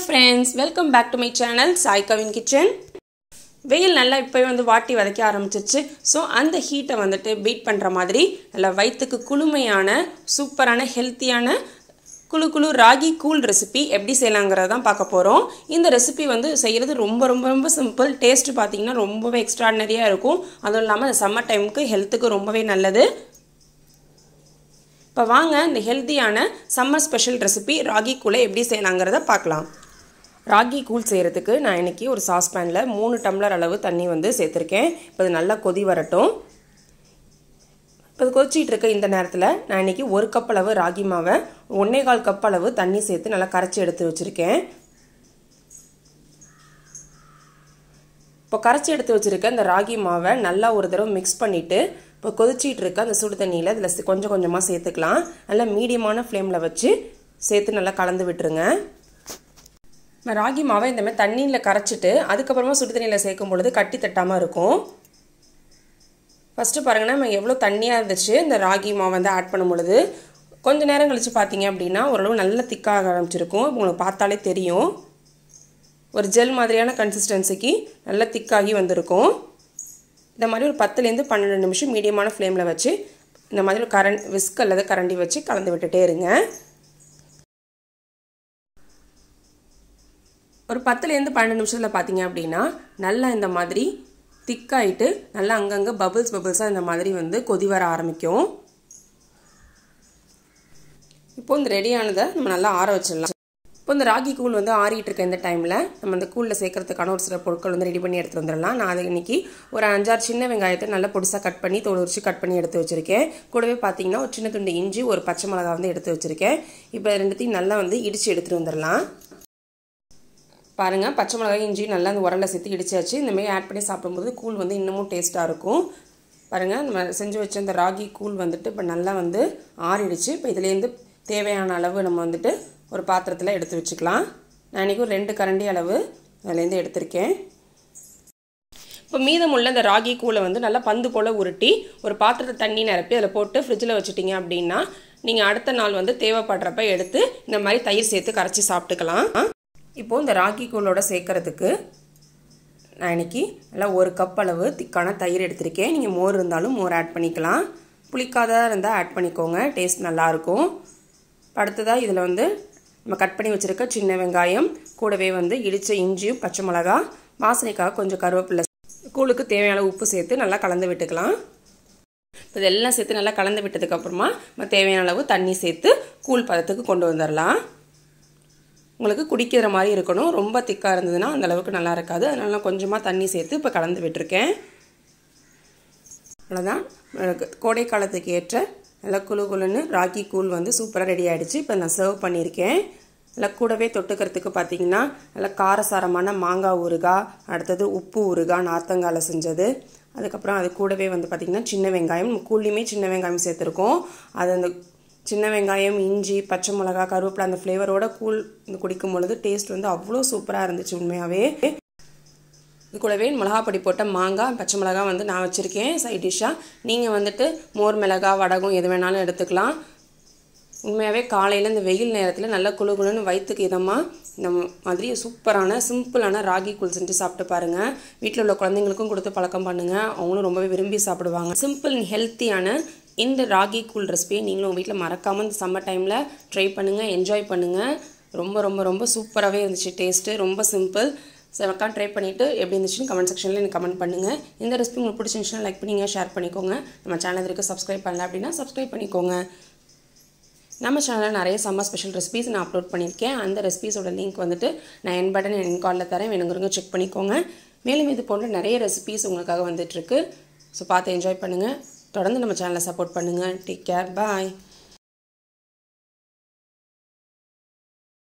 friends welcome back to my channel Sai Kavin kitchen வெயில் நல்லா இப்போ வந்து வாட்டி வதைக்க ஆரம்பிச்சிருச்சு ஸோ அந்த ஹீட்டை வந்துட்டு பீட் பண்ணுற மாதிரி நல்லா வயிற்றுக்கு குளுமையான சூப்பரான ஹெல்த்தியான குழு குழு ராகி கூல் ரெசிபி எப்படி செய்யலாங்கிறத தான் பார்க்க போகிறோம் இந்த ரெசிபி வந்து செய்கிறது ரொம்ப ரொம்ப ரொம்ப சிம்பிள் டேஸ்ட் பார்த்தீங்கன்னா ரொம்பவே எக்ஸ்ட்ராடினரியாக இருக்கும் அதுவும் இல்லாமல் இந்த சம்மர் டைமுக்கு ஹெல்த்துக்கு ரொம்பவே நல்லது இப்போ வாங்க இந்த ஹெல்த்தியான சம்மர் ஸ்பெஷல் ரெசிபி ராகி கூலை எப்படி செய்யலாங்கிறத பார்க்கலாம் ராகி கூழ் செய்கிறதுக்கு நான் இன்றைக்கி ஒரு சாஸ்பேனில் மூணு டம்ளர் அளவு தண்ணி வந்து சேர்த்துருக்கேன் இப்போ இது நல்லா கொதி வரட்டும் இப்போ இது கொதிச்சிட்டு இருக்க இந்த நேரத்தில் நான் இன்றைக்கி ஒரு கப் அளவு ராகி மாவை ஒன்றே கால் கப் அளவு தண்ணி சேர்த்து நல்லா கரைச்சி எடுத்து வச்சுருக்கேன் இப்போ கரைச்சி எடுத்து வச்சுருக்க இந்த ராகி மாவை நல்லா ஒரு தடவை மிக்ஸ் பண்ணிவிட்டு இப்போ கொதிச்சிட்டு இருக்க அந்த சுடு தண்ணியில் இதில் கொஞ்சம் கொஞ்சமாக சேர்த்துக்கலாம் நல்லா மீடியமான ஃப்ளேமில் வச்சு சேர்த்து நல்லா கலந்து விட்டுருங்க ராகி மாவை இந்த மாதிரி தண்ணியில் கரைச்சிட்டு அதுக்கப்புறமா சுடு தண்ணியில் சேர்க்கும் பொழுது கட்டி தட்டாமல் இருக்கும் ஃபஸ்ட்டு பாருங்கன்னா நம்ம எவ்வளோ தண்ணியாக இருந்துச்சு இந்த ராகி மாவை வந்து ஆட் பண்ணும் பொழுது கொஞ்சம் நேரம் கழித்து பார்த்தீங்க அப்படின்னா ஓரளவு நல்ல திக்காக ஆரம்பிச்சிருக்கும் உங்களுக்கு பார்த்தாலே தெரியும் ஒரு ஜெல் மாதிரியான கன்சிஸ்டன்சிக்கு நல்லா திக்காகி வந்திருக்கும் இந்த மாதிரி ஒரு பத்துலேருந்து பன்னெண்டு நிமிஷம் மீடியமான ஃப்ளேமில் வச்சு இந்த மாதிரி ஒரு கரண் விஸ்க் அல்லது கரண்டி வச்சு கலந்து விட்டுட்டே இருங்க ஒரு பத்துலேருந்து பன்னெண்டு நிமிஷத்தில் பார்த்தீங்க அப்படின்னா நல்லா இந்த மாதிரி திக்காயிட்டு நல்லா அங்கங்கே பபிள்ஸ் பபிள்ஸாக இந்த மாதிரி வந்து கொதி வர ஆரம்பிக்கும் இப்போ இந்த ரெடியானதை நம்ம நல்லா ஆற வச்சிடலாம் இப்போ இந்த ராகி கூழ் வந்து ஆறிட்டு இருக்க இந்த டைமில் நம்ம இந்த கூழில் சேர்க்கறதுக்கான ஒரு சில பொருட்கள் வந்து ரெடி பண்ணி எடுத்து வந்துடலாம் நான் அதை இன்னைக்கு ஒரு அஞ்சாறு சின்ன வெங்காயத்தை நல்லா பொடிசாக கட் பண்ணி தோல் உரிச்சு கட் பண்ணி எடுத்து வச்சிருக்கேன் கூடவே பார்த்தீங்கன்னா ஒரு சின்ன துண்டு இஞ்சி ஒரு பச்சை மிளகா வந்து எடுத்து வச்சிருக்கேன் இப்போ ரெண்டுத்தையும் நல்லா வந்து இடித்து எடுத்துகிட்டு வந்துடலாம் பாருங்கள் பச்சை மிளகாய் இஞ்சி நல்லா அந்த உரலை சேர்த்து இடிச்சாச்சு இந்தமாரி ஆட் பண்ணி சாப்பிடும்போது கூழ் வந்து இன்னமும் டேஸ்ட்டாக இருக்கும் பாருங்கள் நம்ம செஞ்சு வச்ச இந்த ராகி கூழ் வந்துட்டு இப்போ நல்லா வந்து ஆறிடுச்சு இப்போ இதுலேருந்து தேவையான அளவு நம்ம வந்துட்டு ஒரு பாத்திரத்தில் எடுத்து வச்சுக்கலாம் நான் இன்றைக்கி ஒரு ரெண்டு கரண்டி அளவு அதுலேருந்து எடுத்திருக்கேன் இப்போ மீதமுள்ள இந்த ராகி கூழை வந்து நல்லா பந்து போல் உருட்டி ஒரு பாத்திரத்தை தண்ணி நிரப்பி அதில் போட்டு ஃப்ரிட்ஜில் வச்சுட்டிங்க அப்படின்னா நீங்கள் அடுத்த நாள் வந்து தேவைப்படுறப்ப எடுத்து இந்த மாதிரி தயிர் சேர்த்து கரைச்சி சாப்பிட்டுக்கலாம் இப்போது இந்த ராகி கூழோட சேர்க்கறதுக்கு நான் இன்றைக்கி நல்லா ஒரு கப் அளவு திக்கான தயிர் எடுத்திருக்கேன் நீங்கள் மோர் இருந்தாலும் மோர் ஆட் பண்ணிக்கலாம் புளிக்காத இருந்தால் ஆட் பண்ணிக்கோங்க டேஸ்ட் நல்லாயிருக்கும் அடுத்ததாக இதில் வந்து நம்ம கட் பண்ணி வச்சுருக்க சின்ன வெங்காயம் கூடவே வந்து இடித்த இஞ்சியும் பச்சை மிளகா வாசனைக்காக கொஞ்சம் கருவேப்பிலை கூழுக்கு தேவையான உப்பு சேர்த்து நல்லா கலந்து விட்டுக்கலாம் இப்போ இதெல்லாம் சேர்த்து நல்லா கலந்து விட்டதுக்கப்புறமா நம்ம தேவையான அளவு தண்ணி சேர்த்து கூழ் பதத்துக்கு கொண்டு வந்துடலாம் உங்களுக்கு குடிக்கிற மாதிரி இருக்கணும் ரொம்ப திக்காக இருந்ததுன்னா அந்த அளவுக்கு நல்லா இருக்காது அதனால நான் கொஞ்சமாக தண்ணி சேர்த்து இப்போ கலந்து விட்டுருக்கேன் அவ்வளோதான் கோடை காலத்துக்கு ஏற்ற நல்லா குழு குழுன்னு ராகி கூழ் வந்து சூப்பராக ரெடி ஆகிடுச்சு இப்போ நான் சர்வ் பண்ணியிருக்கேன் நல்லா கூடவே தொட்டுக்கிறதுக்கு பார்த்தீங்கன்னா நல்லா காரசாரமான மாங்காய் ஊறுகாய் அடுத்தது உப்பு ஊறுகாய் நார்த்தங்காயில் செஞ்சது அதுக்கப்புறம் அது கூடவே வந்து பார்த்திங்கன்னா சின்ன வெங்காயம் கூழ்லையுமே சின்ன வெங்காயம் சேர்த்துருக்கோம் அது அந்த சின்ன வெங்காயம் இஞ்சி பச்சை மிளகா கருவேப்பிலை அந்த ஃப்ளேவரோட கூழ் குடிக்கும் பொழுது டேஸ்ட் வந்து அவ்வளோ சூப்பராக இருந்துச்சு உண்மையாகவே இது கூடவே மிளகாப்பொடி போட்ட மாங்காய் பச்சை மிளகா வந்து நான் வச்சுருக்கேன் சைட் டிஷ்ஷாக நீங்கள் வந்துட்டு மோர் மிளகா வடகம் எது வேணாலும் எடுத்துக்கலாம் உண்மையாகவே காலையில் இந்த வெயில் நேரத்தில் நல்லா குழு குழுன்னு வயிற்றுக்கு இதமாக இந்த மாதிரி சூப்பரான சிம்பிளான ராகி கூழ் செஞ்சு சாப்பிட்டு பாருங்கள் வீட்டில் உள்ள குழந்தைங்களுக்கும் கொடுத்து பழக்கம் பண்ணுங்கள் அவங்களும் ரொம்பவே விரும்பி சாப்பிடுவாங்க சிம்பிள் அண்ட் ஹெல்த்தியான இந்த ராகி கூழ் ரெசிபியை நீங்களும் உங்கள் வீட்டில் மறக்காமல் இந்த சம்மர் டைமில் ட்ரை பண்ணுங்கள் என்ஜாய் பண்ணுங்கள் ரொம்ப ரொம்ப ரொம்ப சூப்பராகவே இருந்துச்சு டேஸ்ட்டு ரொம்ப சிம்பிள் செவக்கா ட்ரை பண்ணிவிட்டு எப்படி இருந்துச்சுன்னு கமெண்ட் செக்ஷனில் எனக்கு கமெண்ட் பண்ணுங்கள் இந்த ரெசிபி உங்களுக்கு பிடிச்சிருந்துச்சுன்னா லைக் பண்ணிங்க ஷேர் பண்ணிக்கோங்க நம்ம சேனல் இருக்குது சப்ஸ்கிரைப் பண்ணல அப்படின்னா சப்ஸ்கிரைப் பண்ணிக்கோங்க நம்ம சேனலில் நிறைய சம்மர் ஸ்பெஷல் ரெசிபிஸ் நான் அப்லோட் பண்ணியிருக்கேன் அந்த ரெசிபிஸோட லிங்க் வந்துட்டு நான் என் பட்டன் என் காலில் தரேன் வேணுங்கிறவங்க செக் பண்ணிக்கோங்க மேலும் இது போன்ற நிறைய ரெசிபிஸ் உங்களுக்காக வந்துட்டுருக்கு ஸோ பார்த்து என்ஜாய் பண்ணுங்கள் தொடர்ந்து நம்ம சேனலை சப்போர்ட் பண்ணுங்கள் டேக் கேர் பாய்